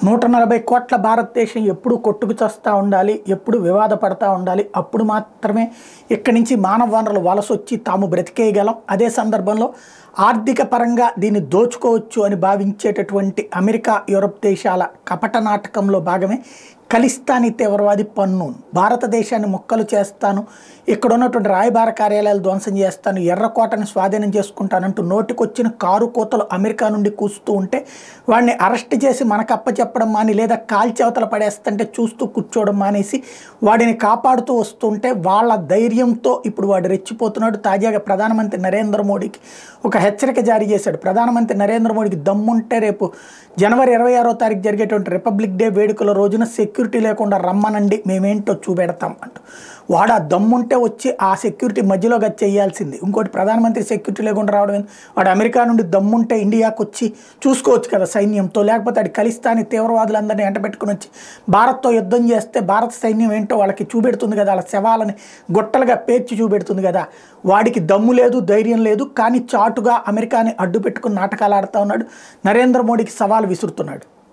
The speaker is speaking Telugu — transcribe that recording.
నూట నలభై కోట్ల భారతదేశం ఎప్పుడు కొట్టుకు చస్తూ ఉండాలి ఎప్పుడు వివాదపడతా ఉండాలి అప్పుడు మాత్రమే ఇక్కడి నుంచి మానవ వనరులు వలసొచ్చి తాము బ్రతికేయగలం అదే సందర్భంలో ఆర్థిక పరంగా దీన్ని దోచుకోవచ్చు అని భావించేటటువంటి అమెరికా యూరప్ దేశాల కపట నాటకంలో భాగమే ఖలిస్తానీ తీవ్రవాది పన్నూన్ భారతదేశాన్ని ముక్కలు చేస్తాను ఇక్కడ ఉన్నటువంటి రాయబార కార్యాలయాలు ధ్వంసం చేస్తాను ఎర్రకోటని స్వాధీనం చేసుకుంటానంటూ నోటికొచ్చిన కారు కోతలు అమెరికా నుండి కూస్తూ ఉంటే వాడిని అరెస్ట్ చేసి మనకు అప్పచెప్పడం మాని లేదా కాల్చేవతల పడేస్తుంటే చూస్తూ కూర్చోవడం మానేసి వాడిని కాపాడుతూ వస్తుంటే వాళ్ళ ధైర్యంతో ఇప్పుడు వాడు రెచ్చిపోతున్నాడు తాజాగా ప్రధానమంత్రి నరేంద్ర మోడీకి ఒక హెచ్చరిక జారీ చేశాడు ప్రధానమంత్రి నరేంద్ర మోడీకి దమ్ముంటే రేపు జనవరి ఇరవై ఆరో తారీఖు జరిగేటువంటి రిపబ్లిక్ డే వేడుకల రోజున సెక్యూరిటీ లేకుండా రమ్మనండి మేమేంటో చూపెడతాం అంటూ వాడు ఆ దమ్ముంటే వచ్చి ఆ సెక్యూరిటీ మధ్యలోగా చేయాల్సింది ఇంకోటి ప్రధానమంత్రి సెక్యూరిటీ లేకుండా రావడం ఏంది? వాడు అమెరికా నుండి దమ్ముంటే ఇండియాకు వచ్చి చూసుకోవచ్చు కదా సైన్యంతో లేకపోతే అది ఖలిస్తానీ తీవ్రవాదులందరినీ ఎంటబెట్టుకుని వచ్చి భారత్తో యుద్ధం చేస్తే భారత సైన్యం ఏంటో వాళ్ళకి చూపెడుతుంది కదా వాళ్ళ శవాలని గొట్టలుగా పేర్చి చూపెడుతుంది కదా వాడికి దమ్ము లేదు ధైర్యం లేదు కానీ చాటుగా అమెరికాని అడ్డు పెట్టుకుని నాటకాలు ఆడుతూ ఉన్నాడు నరేంద్ర మోడీకి సవాల్ విసురుతున్నాడు